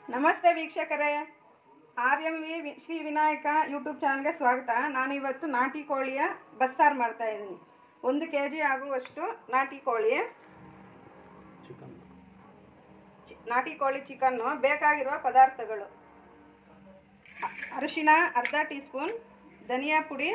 ನಮಸ್ತೆ ವೀಕ್ಷಕರೇ R M V V- Shri Vinayaka YouTube ಚಾನಲ್ಗೆ ಸ್ವಾಗತ ನಾನು ಇವತ್ತು ನಾಟಿ ಕೋಳಿಯ ಬಸ್ಸಾರು ಮಾಡ್ತಾ ಇದ್ದೀನಿ ಒಂದು ಕೆ ಜಿ ಆಗುವಷ್ಟು ನಾಟಿ ಕೋಳಿ ಚಿಕನ್ ಚಿ- ನಾಟಿ ಕೋಳಿ ಚಿಕನ್ನು ಬೇಕಾಗಿರುವ ಪದಾರ್ಥಗಳು ಅ- ಅರಿಶಿಣ ಅರ್ಧ ಟೀ ಸ್ಪೂನ್ ಧನಿಯಾ ಪುಡಿ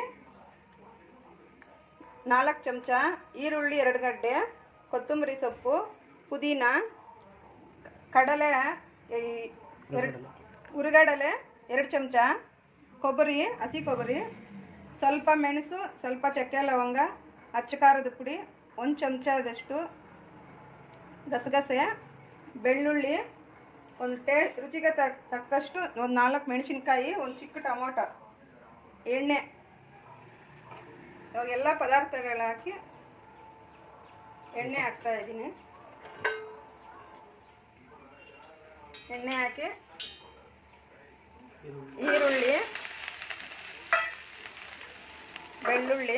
ನಾಲ್ಕು ಚಮಚ ಈರುಳ್ಳಿ ಎರಡು ಗಡ್ಡೆ ಕೊತ್ತಂಬರಿ ಸೊಪ್ಪು ಪುದೀನ ಕಡಲೆ ಈ ಎರಡು ಹುರುಗಡಲೆ ಎರಡು ಚಮಚ ಕೊಬ್ಬರಿ ಹಸಿ ಕೊಬ್ಬರಿ ಸ್ವಲ್ಪ ಮೆಣಸು ಸ್ವಲ್ಪ ಚಕ್ಕೆ ಲವಂಗ ಅಚ್ಚ ಖಾರದ ಪುಡಿ ಒಂದು ಚಮಚದಷ್ಟು ಗಸಗಸೆ ಬೆಳ್ಳುಳ್ಳಿ ಒಂದು ಟೇ ರುಚಿಗೆ ತಕ್ ತಕ್ಕಷ್ಟು ಒಂದು ನಾಲ್ಕು ಮೆಣಸಿನ್ಕಾಯಿ ಒಂದು ಚಿಕ್ಕ ಟೊಮೊಟೊ ಎಣ್ಣೆ ಇವಾಗ ಎಲ್ಲ ಪದಾರ್ಥಗಳು ಹಾಕಿ ಎಣ್ಣೆ ಹಾಕ್ತಾ ಇದ್ದೀನಿ ಎಣ್ಣೆ ಹಾಕಿ ಈರುಳ್ಳಿ ಬೆಳ್ಳುಳ್ಳಿ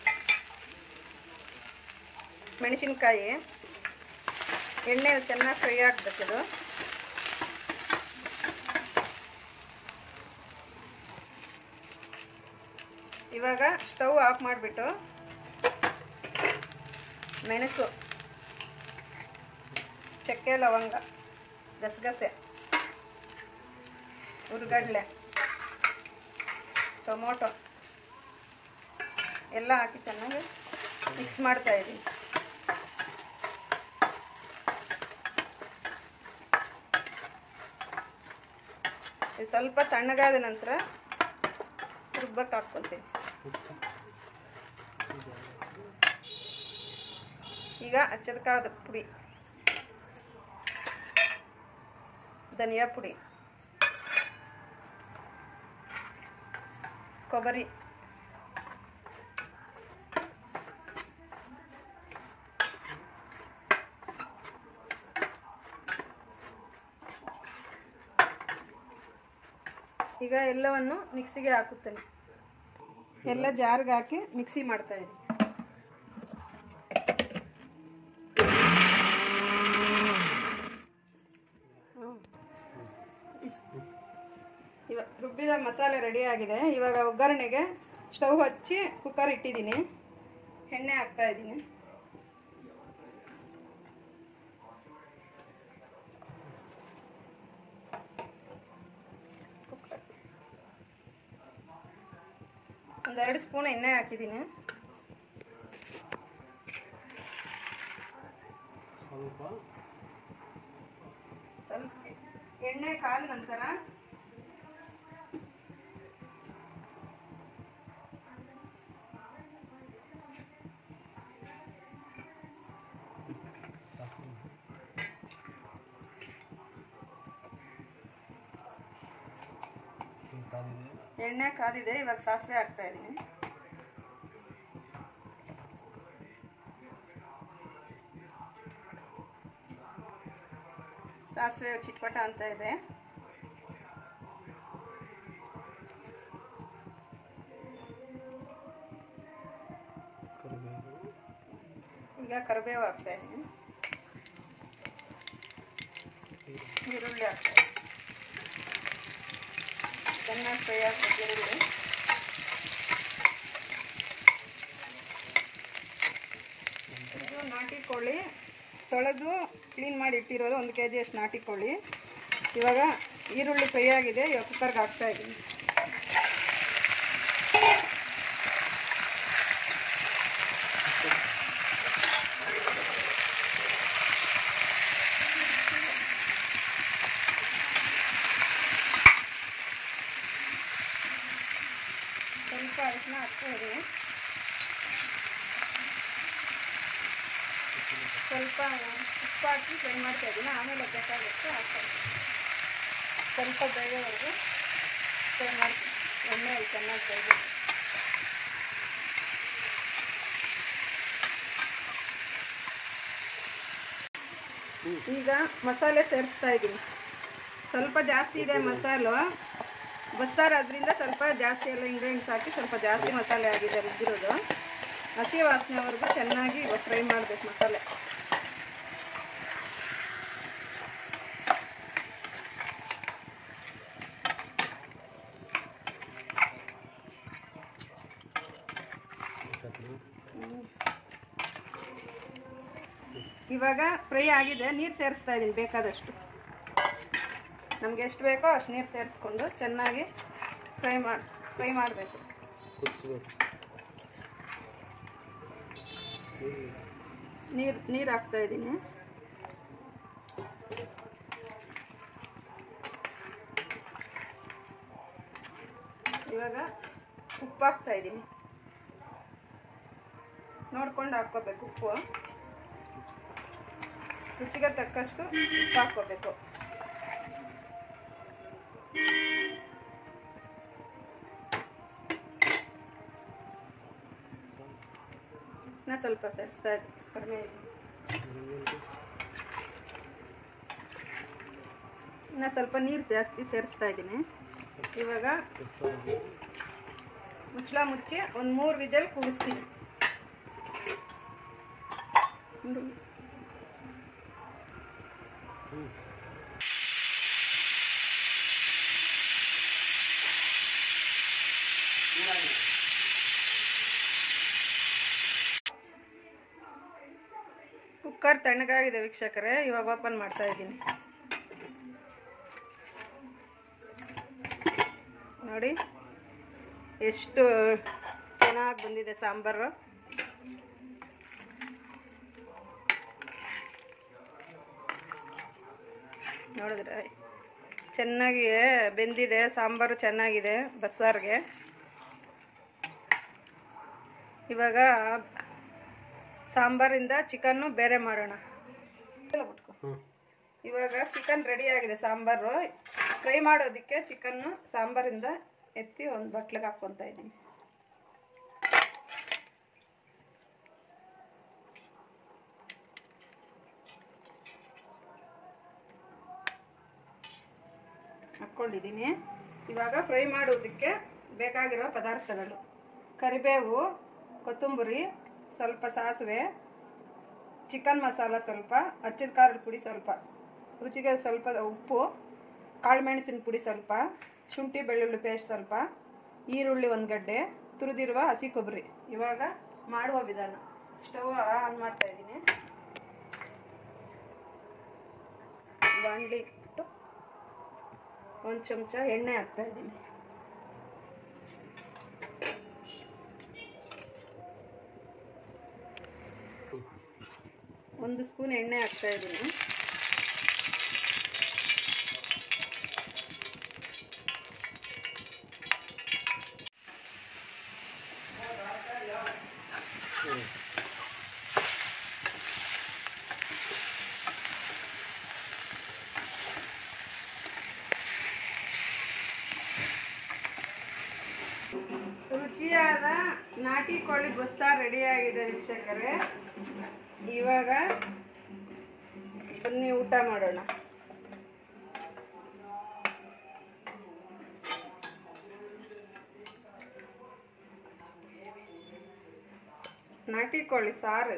ಮೆಣಸಿನ್ಕಾಯಿ ಎಣ್ಣೆ ಚೆನ್ನಾಗಿ ಫ್ರೈ ಆಗಬೇಕಿದು ಇವಾಗ ಸ್ಟವ್ ಆಫ್ ಮಾಡಿಬಿಟ್ಟು ಮೆಣಸು ಚಕ್ಕೆ ಲವಂಗ ಗಸಗಸೆ ಹುರ್ಗಡ್ಲೆ ಟೊಮೊಟೊ ಎಲ್ಲ ಹಾಕಿ ಚೆನ್ನಾಗಿ ಮಿಕ್ಸ್ ಮಾಡ್ತಾ ಇದ್ದೀನಿ ಇದು ಸ್ವಲ್ಪ ತಣ್ಣಗಾದ ನಂತರ ರುಬ್ಬಕ್ಕೆ ಹಾಕ್ಕೊತೀನಿ ಈಗ ಅಚ್ಚದಕ್ಕಾದ ಪುಡಿ ಧನಿಯಾ ಪುಡಿ ಕೊಬ್ಬರಿ ಈಗ ಎಲ್ಲವನ್ನು ಮಿಕ್ಸಿಗೆ ಹಾಕುತ್ತೇನೆ ಎಲ್ಲ ಜಾರ್ಗೆ ಹಾಕಿ ಮಿಕ್ಸಿ ಮಾಡ್ತಾ ಇದ್ದೀನಿ ಹ್ಮ್. ಇಸ್- ಇವಾಗ ರುಬ್ಬಿದ ಮಸಾಲೆ ರೆಡಿ ಆಗಿದೆ ಇವಾಗ ಒಗ್ಗರಣೆಗೆ ಸ್ಟವ್ ಹಚ್ಚಿ ಕುಕ್ಕರ್ ಇಟ್ಟಿದ್ದೀನಿ ಎಣ್ಣೆ ಹಾಕ್ತಾ ಇದ್ದೀನಿ ಒಂದೆರಡು ಸ್ಪೂನ್ ಎಣ್ಣೆ ಹಾಕಿದ್ದೀನಿ ಸ್ವಲ್ಪ ಸ್ವಲ್ಪ ಎಣ್ಣೆ ಕಾದ ನಂತರ ಇದು ಕಾದಿದೆ ಎಣ್ಣೆ ಕಾದಿದೆ ಇವಾಗ ಸಾಸಿವೆ ಹಾಕ್ತಾ ಇದ್ದೀನಿ ಸಾಸಿವೆ ಚಿಟ್ಪಟ ಅಂತ ಇದೆ ಕರಿಬೇವು ಈಗ ಕರಿಬೇವು ಹಾಕ್ತಾ ಇದ್ದೀನಿ ಈರುಳ್ಳಿ ಹಾಕ್ತಾ ಇದ್ದೀನಿ ಚೆನ್ನಾಗಿ ಫ್ರೈ ಹಾಕ್ಬೇಕು ಈರುಳ್ಳಿ ಇದು ನಾಟಿ ಕೋಳಿ ತೊಳೆದು ಕ್ಲೀನ್ ಮಾಡಿ ಇಟ್ಟಿರೋದು ಒಂದು ಕೆ ಜಿಯಷ್ಟು ನಾಟಿ ಕೋಳಿ ಇವಾಗ ಈರುಳ್ಳಿ ಫ್ರೈ ಆಗಿದೆ ಇವಾಗ ಕುಕ್ಕರ್ಗೆ ಹಾಕ್ತಾ ಇದ್ದೀನಿ ಸ್ವಲ್ಪ ಅರಿಶಿನ ಹಾಕ್ತಾ ಇದ್ದೀನಿ ಸ್ವಲ್ಪ ಉಪ್ಪು ಹಾಕಿ ಫ್ರೈ ಮಾಡ್ತಾ ಇದ್ದೀನಿ ಆಮೇಲೆ ಬೇಕಾಗುತ್ತೆ ಹಾಕ್ತೀನಿ ಸ್ವಲ್ಪ ಬೇಯೋವರೆಗೂ ಫ್ರೈ ಮಾಡ್ತೀನಿ ಎಣ್ಣೆ ಚೆನ್ನಾಗಿ ಬೇಯಬೇಕು ಈಗ ಮಸಾಲೆ ಸೇರಿಸ್ತಾ ಇದ್ದೀನಿ ಸ್ವಲ್ಪ ಜಾಸ್ತಿ ಇದೆ ಮಸಾಲು ಬಸ್ಸಾರು ಅದರಿಂದ ಸ್ವಲ್ಪ ಜಾಸ್ತಿ ಎಲ್ಲ ಇಂಗ್ರೀಡಿಯೆಂಟ್ಸ್ ಹಾಕಿ ಸ್ವಲ್ಪ ಜಾಸ್ತಿ ಮಸಾಲೆ ಆಗಿದೆ ರುಬ್ಬಿರೋದು ಹಸಿ ವಾಸನೆವರೆಗೂ ಚೆನ್ನಾಗಿ ಫ್ರೈ ಮಾಡಬೇಕು ಮಸಾಲೆ ಇವಾಗ ಫ್ರೈ ಆಗಿದೆ ನೀರು ಸೇರಿಸ್ತಾ ಇದ್ದೀನಿ ಬೇಕಾದಷ್ಟು ನಮ್ಗೆ ಎಷ್ಟು ಬೇಕೋ ಅಷ್ಟು ನೀರು ಸೇರಿಸ್ಕೊಂಡು ಚೆನ್ನಾಗಿ ಫ್ರೈ ಮಾಡಿ ಫ್ರೈ ಮಾಡಬೇಕು ಕುದಿಸ್ಬೇಕು ನೀರು ನೀರು ಹಾಕ್ತಾ ಇದ್ದೀನಿ ಇವಾಗ ಉಪ್ಪು ಹಾಕ್ತಾ ಇದ್ದೀನಿ ನೋಡ್ಕೊಂಡು ಹಾಕ್ಕೋಬೇಕು ಉಪ್ಪು ರುಚಿಗೆ ತಕ್ಕಷ್ಟು ಉಪ್ಪು ಹಾಕ್ಕೋಬೇಕು ನಾ ಸ್ವಲ್ಪ ಸೇರಿಸ್ತಾ ಇದ್ದೀನಿ ಕಡಿಮೆ ಇದೆ ಇನ್ನು ಸ್ವಲ್ಪ ನೀರು ಜಾಸ್ತಿ ಸೇರಿಸ್ತಾ ಇದ್ದೀನಿ ಇವಾಗ ಮುಚ್ಚಳ ಮುಚ್ಚಿ ಒಂದು ಮೂರು ವಿಜಲ್ ಕೂಗಿಸ್ತೀನಿ ನೋಡು. ಕುಕ್ಕರ್ ತಣ್ಣಗಾಗಿದೆ ವೀಕ್ಷಕರೇ ಇವಾಗ ಓಪನ್ ಮಾಡ್ತಾ ಇದ್ದೀನಿ ನೋಡಿ ಎಷ್ಟು ಚೆನ್ನಾಗಿ ಬಂದಿದೆ ಸಾಂಬಾರು ನೋಡಿದ್ರೆ ಚೆನ್ನಾಗಿ ಬೆಂದಿದೆ ಸಾಂಬಾರು ಚೆನ್ನಾಗಿದೆ ಬಸ್ಸಾರಿಗೆ ಇವಾಗ ಸಾಂಬಾರಿಂದ ಚಿಕನ್ನು ಬೇರೆ ಮಾಡೋಣ ಹ್ಞೂ ಇವಾಗ ಚಿಕನ್ ರೆಡಿ ಆಗಿದೆ ಸಾಂಬಾರು ಫ್ರೈ ಮಾಡೋದಕ್ಕೆ ಚಿಕನ್ನು ಸಾಂಬಾರಿಂದ ಎತ್ತಿ ಒಂದು ಬಟ್ಲಿಗೆ ಹಾಕ್ಕೊತಾ ಇದ್ದೀನಿ ಹಾಕ್ಕೊಂಡಿದ್ದೀನಿ ಇವಾಗ ಫ್ರೈ ಮಾಡೋದಕ್ಕೆ ಬೇಕಾಗಿರೋ ಪದಾರ್ಥಗಳು ಕರಿಬೇವು ಕೊತ್ತಂಬರಿ ಸ್ವಲ್ಪ ಸಾಸಿವೆ ಚಿಕನ್ ಮಸಾಲ ಸ್ವಲ್ಪ ಅಚ್ಚಿದ ಖಾರದ ಪುಡಿ ಸ್ವಲ್ಪ ರುಚಿಗೆ ಸ್ವಲ್ಪ ಉಪ್ಪು ಕಾಳು ಮೆಣಸಿನ ಪುಡಿ ಸ್ವಲ್ಪ ಶುಂಠಿ ಬೆಳ್ಳುಳ್ಳಿ ಪೇಸ್ಟ್ ಸ್ವಲ್ಪ ಈರುಳ್ಳಿ ಒಂದು ಗಡ್ಡೆ ತುರಿದಿರುವ ಹಸಿ ಕೊಬ್ಬರಿ ಇವಾಗ ಮಾಡುವ ವಿಧಾನ ಸ್ಟವ್ ಆನ್ ಮಾಡ್ತಾ ಇದ್ದೀನಿ ಬಾಣಲಿ ಇಟ್ಟು ಒಂದು ಚಮಚ ಎಣ್ಣೆ ಹಾಕ್ತಾ ಇದ್ದೀನಿ ಒಂದು ಸ್ಪೂನ್ ಎಣ್ಣೆ ಹಾಕ್ತಾ ಇದ್ದೀನಿ ರುಚಿಯಾದ ನಾಟಿ ಕೋಳಿ ಬಸ್ಸಾರು ರೆಡಿಯಾಗಿದೆ ವೀಕ್ಷಕರೇ ಇವಾಗ ಬನ್ನಿ ಊಟ ಮಾಡೋಣ ನಾಟಿ ಕೋಳಿ ಸಾರು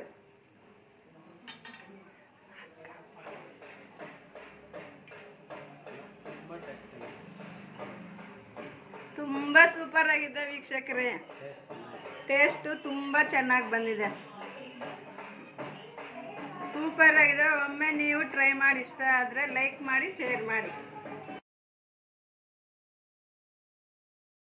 ತುಂಬಾ ಸೂಪರ್ ಆಗಿದೆ ವೀಕ್ಷಕರೇ ಟೇಸ್ಟು ತುಂಬಾ ಚೆನ್ನಾಗಿ ಬಂದಿದೆ ಸೂಪರ್ ಆಗಿದೆ ಒಮ್ಮೆ ನೀವು ಟ್ರೈ ಮಾಡಿ ಇಷ್ಟ ಆದರೆ ಲೈಕ್ ಮಾಡಿ ಶೇರ್ ಮಾಡಿ